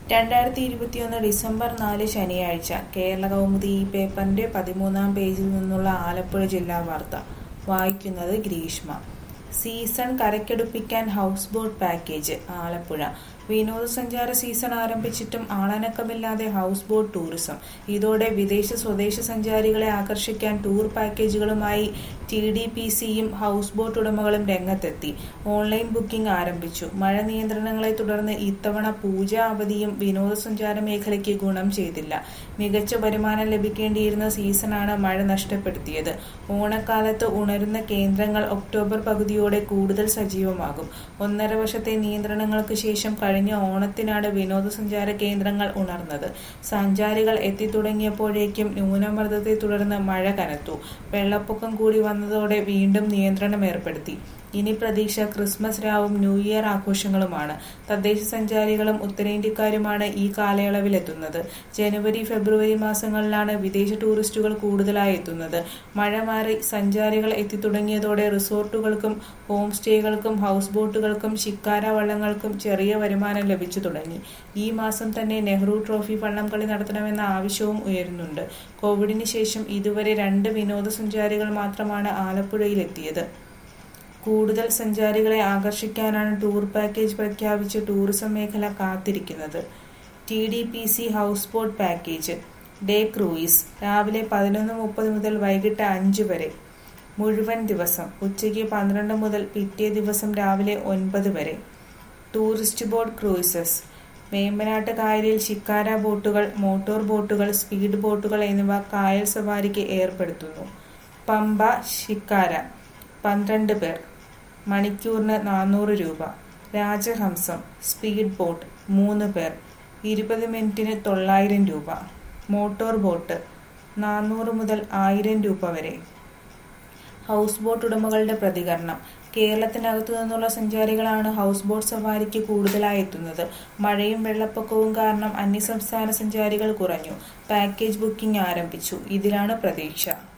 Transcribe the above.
രണ്ടായിരത്തി ഇരുപത്തിയൊന്ന് ഡിസംബർ നാല് ശനിയാഴ്ച കേരള കൗമുദി ഈ പേപ്പറിന്റെ പതിമൂന്നാം പേജിൽ നിന്നുള്ള ആലപ്പുഴ ജില്ലാ വാർത്ത വായിക്കുന്നത് ഗ്രീഷ്മ സീസൺ കരക്കെടുപ്പിക്കാൻ ഹൗസ് ബോട്ട് പാക്കേജ് ആലപ്പുഴ വിനോദസഞ്ചാര സീസൺ ആരംഭിച്ചിട്ടും ആളനക്കമില്ലാതെ ഹൗസ് ബോട്ട് ടൂറിസം ഇതോടെ വിദേശ സ്വദേശ സഞ്ചാരികളെ ആകർഷിക്കാൻ ടൂർ പാക്കേജുകളുമായി ടി ഡി പി സിയും ഹൗസ് ബോട്ട് ഉടമകളും രംഗത്തെത്തി ഓൺലൈൻ ബുക്കിംഗ് ആരംഭിച്ചു മഴ നിയന്ത്രണങ്ങളെ തുടർന്ന് ഇത്തവണ പൂജ അവധിയും വിനോദസഞ്ചാര മേഖലയ്ക്ക് ഗുണം ചെയ്തില്ല മികച്ച വരുമാനം ലഭിക്കേണ്ടിയിരുന്ന സീസണാണ് മഴ നഷ്ടപ്പെടുത്തിയത് ഓണക്കാലത്ത് ഉണരുന്ന കേന്ദ്രങ്ങൾ ഒക്ടോബർ പകുതിയോടെ കൂടുതൽ സജീവമാകും ഒന്നര വർഷത്തെ നിയന്ത്രണങ്ങൾക്ക് ശേഷം കഴിഞ്ഞ ഓണത്തിനാണ് വിനോദസഞ്ചാര കേന്ദ്രങ്ങൾ ഉണർന്നത് സഞ്ചാരികൾ എത്തിത്തുടങ്ങിയപ്പോഴേക്കും ന്യൂനമർദ്ദത്തെ തുടർന്ന് മഴ കനത്തു വെള്ളപ്പൊക്കം കൂടി വന്നതോടെ വീണ്ടും നിയന്ത്രണം ഏർപ്പെടുത്തി ഇനി പ്രതീക്ഷ ക്രിസ്മസ് രാവും ന്യൂ ഇയർ ആഘോഷങ്ങളുമാണ് തദ്ദേശ സഞ്ചാരികളും ഉത്തരേന്ത്യക്കാരുമാണ് ഈ കാലയളവിൽ എത്തുന്നത് ജനുവരി ഫെബ്രുവരി മാസങ്ങളിലാണ് വിദേശ ടൂറിസ്റ്റുകൾ കൂടുതലായി എത്തുന്നത് മഴ മാറി സഞ്ചാരികൾ എത്തിത്തുടങ്ങിയതോടെ റിസോർട്ടുകൾക്കും ഹോം സ്റ്റേകൾക്കും ഹൗസ് ബോട്ടുകൾക്കും ശിക്കാര വള്ളങ്ങൾക്കും ചെറിയ വരുമാനം ലഭിച്ചു തുടങ്ങി ഈ മാസം തന്നെ നെഹ്റു ട്രോഫി വള്ളംകളി നടത്തണമെന്ന ആവശ്യവും ഉയരുന്നുണ്ട് കോവിഡിന് ശേഷം ഇതുവരെ രണ്ട് വിനോദസഞ്ചാരികൾ മാത്രമാണ് ആലപ്പുഴയിലെത്തിയത് കൂടുതൽ സഞ്ചാരികളെ ആകർഷിക്കാനാണ് ടൂർ പാക്കേജ് പ്രഖ്യാപിച്ച് ടൂറിസം മേഖല കാത്തിരിക്കുന്നത് T D P C house boat package day cruise രാവിലെ പതിനൊന്ന് മുപ്പത് മുതൽ വൈകിട്ട് അഞ്ച് വരെ മുഴുവൻ ദിവസം ഉച്ചയ്ക്ക് പന്ത്രണ്ട് മുതൽ പിറ്റേ ദിവസം രാവിലെ ഒൻപത് വരെ ടൂറിസ്റ്റ് ബോട്ട് ക്രൂയിസസ് വേമ്പനാട്ട് കായലിൽ ശിക്കാര ബോട്ടുകൾ മോട്ടോർ ബോട്ടുകൾ സ്പീഡ് ബോട്ടുകൾ എന്നിവ കായൽ സവാരിക്ക് ഏർപ്പെടുത്തുന്നു പമ്പ ശിക്കാര പന്ത്രണ്ട് പേർ മണിക്കൂറിന് നാനൂറ് രൂപ രാജഹംസം സ്പീഡ് ബോട്ട് മൂന്ന് പേർ ഇരുപത് മിനിറ്റിന് തൊള്ളായിരം രൂപ മോട്ടോർ ബോട്ട് നാനൂറ് മുതൽ ആയിരം രൂപ വരെ ഹൗസ് ബോട്ട് ഉടമകളുടെ പ്രതികരണം കേരളത്തിനകത്തു നിന്നുള്ള സഞ്ചാരികളാണ് ഹൗസ് ബോട്ട് സവാരിക്ക് കൂടുതലായി എത്തുന്നത് മഴയും വെള്ളപ്പൊക്കവും കാരണം അന്യസംസ്ഥാന സഞ്ചാരികൾ കുറഞ്ഞു പാക്കേജ് ബുക്കിംഗ് ആരംഭിച്ചു ഇതിലാണ് പ്രതീക്ഷ